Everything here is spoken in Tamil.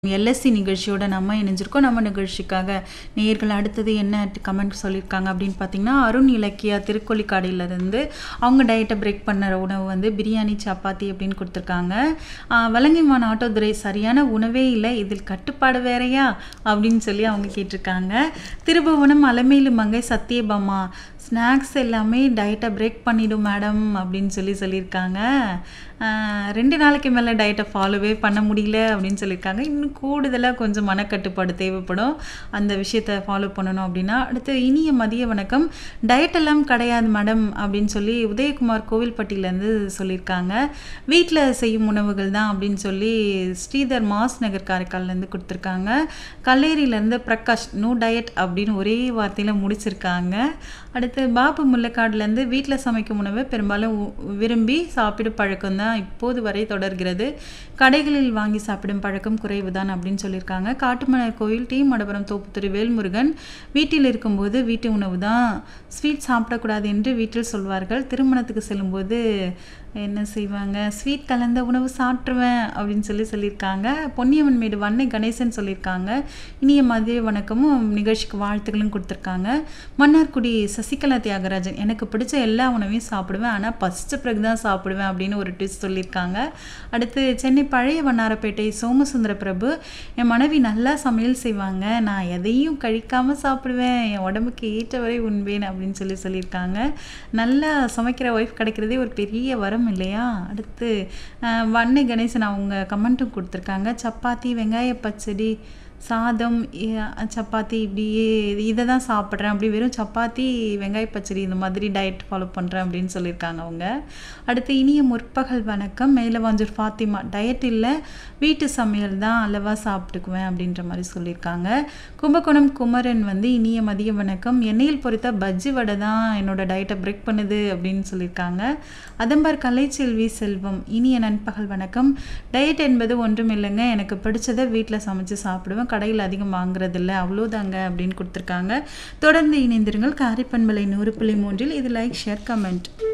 எல்எஸ்சி நிகழ்ச்சியோட நம்ம இணைஞ்சிருக்கோம் நம்ம நிகழ்ச்சிக்காக நேயர்கள் அடுத்தது என்ன கமெண்ட் சொல்லியிருக்காங்க அப்படின்னு பார்த்தீங்கன்னா அருண் இலக்கியா திருக்கொல்லிக்காடியிலேருந்து அவங்க டயட்டை பிரேக் பண்ண உணவு வந்து பிரியாணி சப்பாத்தி அப்படின்னு கொடுத்துருக்காங்க ஆஹ் வலங்கைமான் ஆட்டோதுரை சரியான உணவே இல்லை இதில் கட்டுப்பாடு வேறையா அப்படின்னு சொல்லி அவங்க கேட்டிருக்காங்க திருபுவனம் அலமேலு மங்கை சத்யபாமா ஸ்நாக்ஸ் எல்லாமே டயட்டை பிரேக் பண்ணிடும் மேடம் அப்படின்னு சொல்லி சொல்லியிருக்காங்க ஆஹ் ரெண்டு நாளைக்கு மேலே டயட்டை ஃபாலோவே பண்ண முடியல அப்படின்னு சொல்லியிருக்காங்க இன்னும் கூடுதலாக கொஞ்சம் மனக்கட்டுப்பாடு தேவைப்படும் அந்த விஷயத்தை ஃபாலோ பண்ணணும் அப்படின்னா அடுத்து இனிய மதிய வணக்கம் டயட் எல்லாம் கிடையாது மேடம் அப்படின்னு சொல்லி உதயகுமார் கோவில்பட்டியிலேருந்து சொல்லியிருக்காங்க வீட்டில் செய்யும் உணவுகள் தான் அப்படின்னு சொல்லி ஸ்ரீதர் மாஸ் நகர் காரைக்கால்லேருந்து கொடுத்துருக்காங்க கல்லேரியிலேருந்து பிரகாஷ் நோ டயட் அப்படின்னு ஒரே வார்த்தையில் முடிச்சிருக்காங்க அடுத்து பாபு முல்லைக்காடுலேருந்து வீட்டில் சமைக்கும் உணவை பெரும்பாலும் உ- விரும்பி சாப்பிடும் பழக்கம் தான் இப்போது வரை தொடர்கிறது கடைகளில் வாங்கி சாப்பிடும் பழக்கம் குறைவுதான் அப்படின்னு சொல்லியிருக்காங்க காட்டுமணர் கோயில் டி மடபுரம் தோப்புத்துறை வேல்முருகன் வீட்டில் இருக்கும்போது வீட்டு உணவு தான் ஸ்வீட் சாப்பிடக்கூடாது என்று வீட்டில் சொல்வார்கள் திருமணத்துக்கு செல்லும்போது என்ன செய்வாங்க ஸ்வீட் கலந்த உணவு சாப்பிட்ருவேன் அப்படின்னு சொல்லி சொல்லியிருக்காங்க பொன்னியம்மன் மேடு வன்னை கணேசன் சொல்லியிருக்காங்க இனிய மதிய வணக்கமும் நிகழ்ச்சிக்கு வாழ்த்துக்களும் கொடுத்துருக்காங்க மன்னார்குடி சசிகலா தியாகராஜன் எனக்கு பிடிச்ச எல்லா உணவையும் சாப்பிடுவேன் ஆனால் பசிச்ச பிறகு தான் சாப்பிடுவேன் அப்படின்னு ஒரு ட்விஸ்ட் சொல்லியிருக்காங்க அடுத்து சென்னை பழைய வண்ணாரப்பேட்டை சோமசுந்தர பிரபு என் மனைவி நல்லா சமையல் செய்வாங்க நான் எதையும் கழிக்காமல் சாப்பிடுவேன் என் உடம்புக்கு ஏற்றவரை உண்பேன் அப்படின்னு சொல்லி சொல்லியிருக்காங்க நல்லா சமைக்கிற ஒய்ஃப் கிடைக்கிறதே ஒரு பெரிய வரம் இல்லையா அடுத்து அஹ், வன்னை கணேசன் அவங்க கமெண்ட்டும் கொடுத்துருக்காங்க சப்பாத்தி வெங்காய பச்சடி சாதம் இ- சப்பாத்தி இப்படியே இதை தான் சாப்பிட்றேன் அப்படி வெறும் சப்பாத்தி வெங்காய பச்சடி இந்த மாதிரி டயட் ஃபாலோ பண்ணுறேன் அப்படின்னு சொல்லியிருக்காங்க அவங்க அடுத்து இனிய முற்பகல் வணக்கம் மேலவாஞ்சூர் ஃபாத்திமா டயட் இல்லை வீட்டு சமையல் தான் அளவாக சாப்பிட்டுக்குவேன் அப்படின்ற மாதிரி சொல்லியிருக்காங்க கும்பகோணம் குமரன் வந்து இனிய மதிய வணக்கம் எண்ணெயில் பொரித்த பஜ்ஜி வடை தான் என்னோட டயட்டை பிரேக் பண்ணுது அப்படின்னு சொல்லியிருக்காங்க அதம்பார் கலைச்செல்வி செல்வம் இனிய நண்பகல் வணக்கம் டயட் என்பது ஒன்றும் இல்லைங்க எனக்கு பிடிச்சதை வீட்டில் சமைச்சு சாப்பிடுவேன் கடையில் அதிகம் வாங்குறதில்ல அவ்வளோதாங்க அப்படின்னு கொடுத்துருக்காங்க தொடர்ந்து இணைந்திருங்கள் காரைப்பண்பலை நூறு புள்ளி மூன்றில் இது லைக் ஷேர் கமெண்ட்